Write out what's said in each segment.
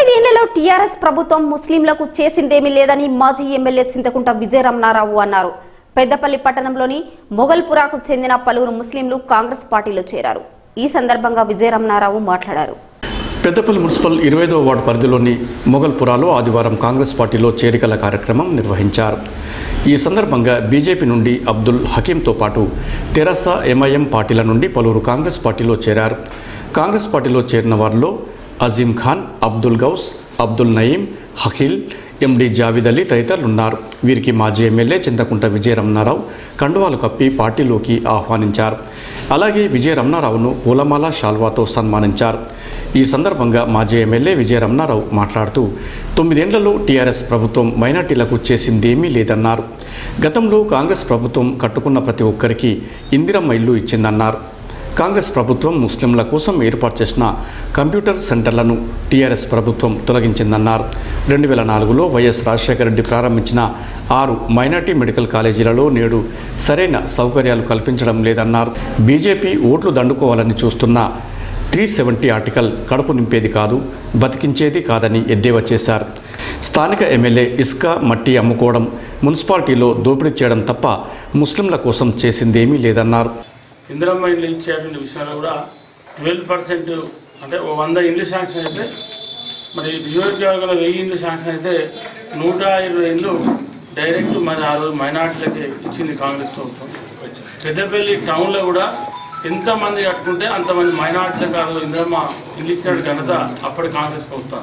తొమ్మిదేళ్లలో TRS ప్రభుత్వం ముస్లింలకు చేసిందేమీ లేదని మాజీ ఎమ్మెల్యే చింతకుంట విజయరమణారావు అన్నారు పెద్దపల్లి పట్టణంలోని మొగల్పురాకు చెందిన పలువురు ముస్లింలు కాంగ్రెస్ పార్టీలో చేరారు ఈ సందర్భంగా విజయరమణారావు మాట్లాడారు పెద్దపల్లి మున్సిపల్ ఇరవైదో వార్డు పరిధిలోని మొగల్పురాలో ఆదివారం కాంగ్రెస్ పార్టీలో చేరికల కార్యక్రమం నిర్వహించారు ఈ సందర్భంగా బీజేపీ నుండి అబ్దుల్ హకీంతో పాటు తెరాస ఎంఐఎం పార్టీల నుండి పలువురు కాంగ్రెస్ పార్టీలో చేరారు కాంగ్రెస్ పార్టీలో చేరిన వారిలో అజీం ఖాన్ అబ్దుల్ గౌస్ అబ్దుల్ నయీం హకీల్ ఎండి జావిద్ అలీ తదితరులు ఉన్నారు వీరికి మాజీ ఎమ్మెల్యే చింతకుంట విజయ రమణారావు కండువాలు కప్పి పార్టీలోకి ఆహ్వానించారు అలాగే విజయ రమణారావును పూలమాల శాల్వాతో సన్మానించారు ఈ సందర్భంగా మాజీ ఎమ్మెల్యే విజయ రమణారావు మాట్లాడుతూ తొమ్మిదేండ్లలో టీఆర్ఎస్ ప్రభుత్వం మైనార్టీలకు చేసిందేమీ లేదన్నారు గతంలో కాంగ్రెస్ ప్రభుత్వం కట్టుకున్న ప్రతి ఒక్కరికి ఇందిరమ్మ ఇల్లు ఇచ్చిందన్నారు కాంగ్రెస్ ప్రభుత్వం ముస్లింల కోసం ఏర్పాటు చేసిన కంప్యూటర్ సెంటర్లను టీఆర్ఎస్ ప్రభుత్వం తొలగించిందన్నారు రెండు వేల నాలుగులో వైఎస్ రాజశేఖర రెడ్డి ప్రారంభించిన ఆరు మైనార్టీ మెడికల్ కాలేజీలలో నేడు సరైన సౌకర్యాలు కల్పించడం లేదన్నారు బీజేపీ ఓట్లు దండుకోవాలని చూస్తున్న త్రీ సెవెంటీ ఆర్టికల్ కడుపు నింపేది కాదు బతికించేది కాదని ఎద్దేవా చేశారు స్థానిక ఎమ్మెల్యే ఇసుక మట్టి అమ్ముకోవడం మున్సిపాలిటీలో దోపిడీ చేయడం తప్ప ముస్లింల కోసం చేసిందేమీ లేదన్నారు ఇందిరమ్మ ఇల్లు ఇచ్చేటువంటి విషయంలో కూడా ట్వెల్వ్ పర్సెంట్ అంటే ఓ వంద ఇండ్లు శాంక్షన్ అయితే మరి నియోజకవర్గంలో వెయ్యి ఇండ్లు శాంక్షన్ అయితే నూట ఇరవై ఇండ్లు డైరెక్ట్ మరి ఆ రోజు మైనార్టీలకి ఇచ్చింది కాంగ్రెస్ ప్రభుత్వం పెద్దపల్లి టౌన్లో కూడా ఎంతమంది కట్టుకుంటే అంతమంది మైనార్టీలకు ఆ రోజు ఇందిరమ్మ ఇల్లు ఇచ్చిన ఘనత అప్పటి కాంగ్రెస్ ప్రభుత్వం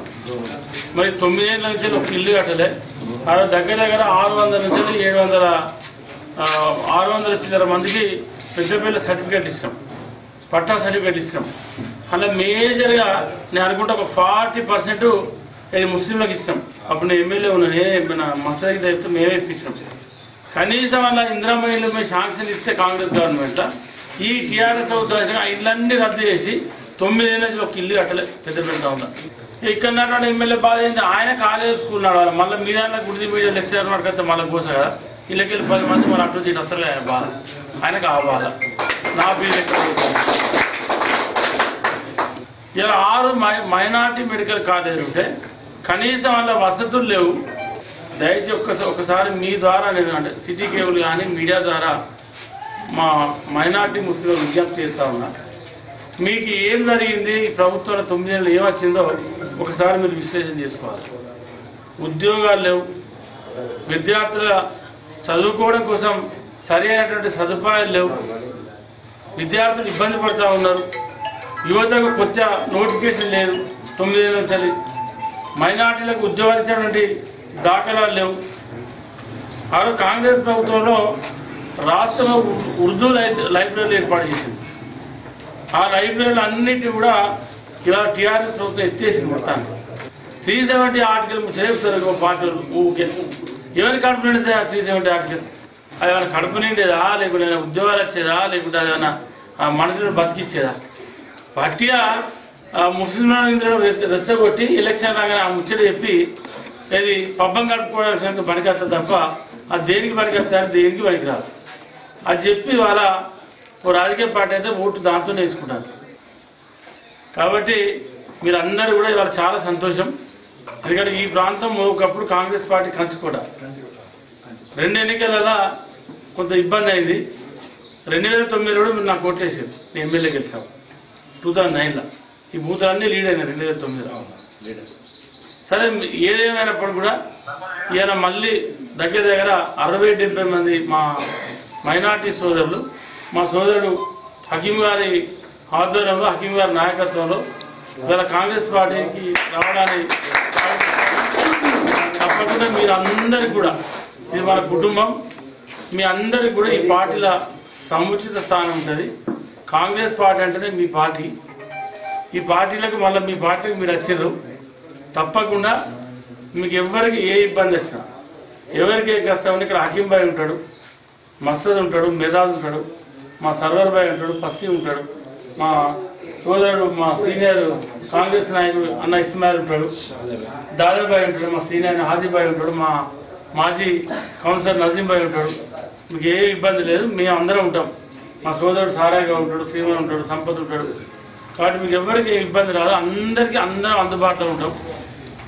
మరి తొమ్మిదేళ్ళ నుంచి ఒక ఇల్లు కట్టలే ఆ రోజు దగ్గర దగ్గర ఆరు వందల నుంచి ఏడు వందల ఆ, ఆరు వందల చిల్లర మందికి పెద్దపల్లి సర్టిఫికేట్ ఇచ్చినాం పట్టా సర్టిఫికేట్ ఇచ్చినాం అలా మేజర్గా నేను అనుకుంటే ఒక ఫార్టీ పర్సెంట్ ఇది ముస్లింలకు ఇచ్చినాం అప్పుడు నేను ఎమ్మెల్యే ఉన్నాను నేనే మన మసీద్ అయితే మేమే ఇప్పించినాం కనీసం అలా ఇందిరామ్మ ఇల్లు మేము శాంక్షన్ ఇస్తే కాంగ్రెస్ గవర్నమెంట్ ఈ టీఆర్ఎస్ ప్రభుత్వం ఆ ఇళ్ళన్నీ రద్దు చేసి తొమ్మిదేళ్ళ నుంచి ఒక ఇల్లు కట్టలే పెద్దపల్లి టౌన్లో ఇక్కడ ఉన్నటువంటి ఎమ్మెల్యే బాధ ఏంటి ఆయన కాలేజ్ స్కూల్ నడవాలి మళ్ళీ మీ దాంట్లో గుడి మీడియా లెక్చర్ నడితే మళ్ళీ కోస కదా ఇళ్ళకెళ్ళి పది మంది మరి అటు ఇటు వస్తారు ఆయన బాధ ఆయనకు ఆ బాధ నా ఫీల్ ఎక్కడ పోతుంది? ఇలా ఆరు మై మైనార్టీ మెడికల్ కాలేజ్ ఉంటే కనీసం వాళ్ళ వసతులు లేవు దయచేసి ఒక్కసారి ఒకసారి మీ ద్వారా నేను అంటే సిటీ కేబుల్ కానీ మీడియా ద్వారా మా మైనార్టీ ముస్లింలు విజ్ఞప్తి చేస్తా ఉన్నా మీకు ఏం జరిగింది ఈ ప్రభుత్వంలో తొమ్మిదేళ్ళు ఏమొచ్చిందో ఒకసారి మీరు విశ్లేషణ చేసుకోవాలి ఉద్యోగాలు లేవు విద్యార్థుల చదువుకోవడం కోసం సరి అయినటువంటి సదుపాయాలు లేవు విద్యార్థులు ఇబ్బంది పడుతూ ఉన్నారు యువతకు కొత్త నోటిఫికేషన్ లేదు తొమ్మిదేళ్ళ నుంచి మైనార్టీలకు ఉద్యోగాలు ఇచ్చినటువంటి దాఖలాలు లేవు ఆ రోజు కాంగ్రెస్ ప్రభుత్వంలో రాష్ట్రంలో ఉర్దూ లై- లైబ్రరీ ఏర్పాటు చేసింది ఆ లైబ్రరీలు అన్నిటి కూడా ఇలా టీఆర్ఎస్ ప్రభుత్వం ఎత్తేసింది మొత్తాన్ని త్రీ సెవెంటీ ఆర్టికల్ చేస్తారు పార్టీలు ఊకే ఎవరి కడుపు నిండితే త్రీ సెవెంటీ ఆర్టికల్ అది ఏమైనా కడుపు నిండేదా లేకుంటే ఏమైనా ఉద్యోగాలు వచ్చేదా లేకుంటే అది ఏమైనా ఆ మనుషులను బతికిచ్చేదా పట్టిగా ముస్లింలను రెచ్చగొట్టి ఎలక్షన్ రాగానే ఆ ముచ్చట చెప్పి ఇది పబ్బం కడుపుకోవడానికి పనికొస్తుంది తప్ప అది దేనికి పనికొస్తుంది దేనికి పనికిరాదు అది చెప్పి వాళ్ళ ఓ రాజకీయ పార్టీ అయితే ఓటు దాంతో నేర్చుకుంటారు కాబట్టి మీరందరూ కూడా ఇవాళ చాలా సంతోషం ఎందుకంటే ఈ ప్రాంతం ఒకప్పుడు కాంగ్రెస్ పార్టీ కంచుకోట రెండు ఎన్నికలలో కొంత ఇబ్బంది అయింది రెండు వేల తొమ్మిదిలో కూడా మీరు నాకు ఓట్లేసారు నేను ఎమ్మెల్యే గెలిచాను టూ థౌజండ్ నైన్లో ఈ బూతులన్నీ లీడ్ అయినాయి రెండు వేల తొమ్మిదిలో సరే ఏదేమైనప్పుడు కూడా ఈయన మళ్ళీ దగ్గర దగ్గర అరవై డెబ్బై మంది మా మైనార్టీ సోదరులు మా సోదరుడు హకీం గారి ఆధ్వర్యంలో హకీం గారి నాయకత్వంలో ఇవాళ కాంగ్రెస్ పార్టీకి రావడానికి తప్పకుండా మీరు అందరికి కూడా ఇది మన కుటుంబం మీ అందరికి కూడా ఈ పార్టీల సముచిత స్థానం ఉంటుంది కాంగ్రెస్ పార్టీ అంటేనే మీ పార్టీ ఈ పార్టీలకు మళ్ళీ మీ పార్టీకి మీరు వచ్చారు తప్పకుండా మీకు ఎవరికి ఏ ఇబ్బంది వచ్చినా ఎవరికి ఏ కష్టం ఉన్నా ఇక్కడ హకీం భాయ్ ఉంటాడు మస్తద్ ఉంటాడు మెదాద్ ఉంటాడు మా సర్వర్ భాయ్ ఉంటాడు పస్తి ఉంటాడు మా సోదరుడు మా సీనియర్ కాంగ్రెస్ నాయకుడు అన్న ఇస్మాయిల్ ఉంటాడు దాదా భాయ్ ఉంటాడు మా సీనియర్ హాజీ భాయ్ ఉంటాడు మా మాజీ కౌన్సిలర్ నజీం భాయ్ ఉంటాడు మీకు ఏ ఇబ్బంది లేదు మేము అందరం ఉంటాం మా సోదరుడు సారాగా ఉంటాడు శ్రీమన్ ఉంటాడు సంపత్ ఉంటాడు కాబట్టి మీకు ఎవరికి ఏ ఇబ్బంది రాదు అందరికీ అందరం అందుబాటులో ఉంటాం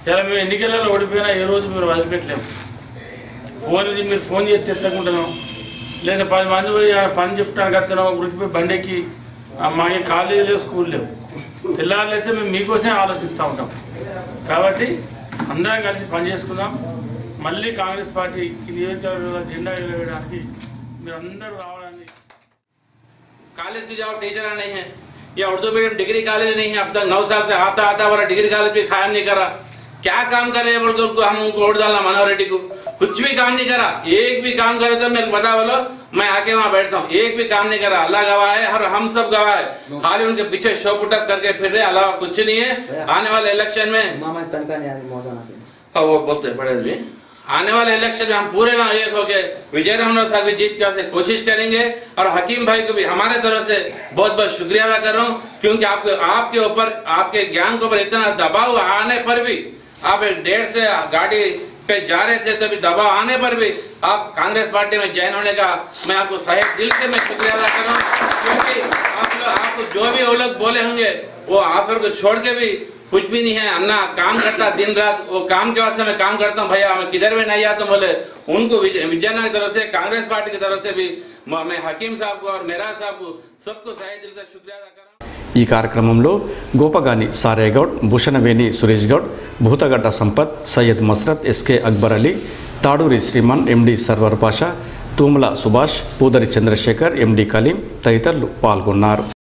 ఇలా మేము ఎన్నికలలో ఓడిపోయినా ఏ రోజు మీరు వదిలిపెట్టలేము ఫోన్ ఇది మీరు ఫోన్ చేసి ఎత్తకుంటున్నాం లేదా పది మంది పోయి ఆ పని చెప్తానికి వస్తున్నాం ఉరికిపోయి బండికి మాకే కాలేజీ లేవు స్కూల్ లేవు తెల్లారులైతే మేము మీకోసమే ఆలోచిస్తూ ఉంటాం కాబట్టి అందరం కలిసి పని చేసుకుందాం మళ్ళీ కాంగ్రెస్ పార్టీ ఈ నియోజకవర్గంలో జెండా ఎగరవేయడానికి మీరు అందరూ రావడానికి कॉलेज की जाओ टीचर नहीं है या उर्दू मीडियम डिग्री कॉलेज नहीं है अब तक नौ साल से आता आता वाला डिग्री कॉलेज भी कायम नहीं करा क्या काम करे बोल के उनको हम उनको वोट डालना मनोहर रेड्डी को कुछ भी काम नहीं करा एक भी काम करे तो मेरे को बता बोलो मैं आके वहाँ बैठता हूँ एक भी काम नहीं करा अल्लाह गवाह है और हम सब गवाह है खाली उनके पीछे शो पुटअप करके फिर रहे अलावा कुछ नहीं है आने वाले इलेक्शन में मामा तनखा नहीं आती मौजा ना और वो बोलते हैं बड़े आदमी आने वाले इलेक्शन में हम पूरे ना एक होके विजय रामनाथ साहब की जीत की कोशिश करेंगे और हकीम भाई को भी हमारे तरफ से बहुत बहुत शुक्रिया अदा कर रहा हूँ क्योंकि आपके आपके ऊपर आपके ज्ञान के ऊपर इतना दबाव आने पर भी आप एक डेढ़ से गाड़ी पे जा रहे थे तभी दबाव आने पर भी आप कांग्रेस पार्टी में ज्वाइन होने का मैं आपको सही दिल से मैं शुक्रिया अदा कर रहा हूँ क्योंकि आप लोग आपको जो भी वो लोग बोले होंगे वो ऑफर को छोड़ के भी कुछ भी नहीं है अन्ना काम करता दिन रात वो काम के वास्ते मैं काम करता हूँ भैया मैं किधर भी नहीं आता बोले उनको विजय विजयनगर की तरफ से कांग्रेस पार्टी की तरफ से भी म- मैं हकीम साहब को और मेरा साहब को सबको सही दिल से शुक्रिया अदा कर रहा हूँ ఈ కార్యక్రమంలో Gopagani Saregoud Bhushanaveni Suresh Goud Bhutagadda Sampath Syed Masrat SK Akbar Ali Taduri Shriman MD Sarwar Pasha Thumula Subhash Poodari Chandrashekar MD Kaleem తదితరులు పాల్గొన్నారు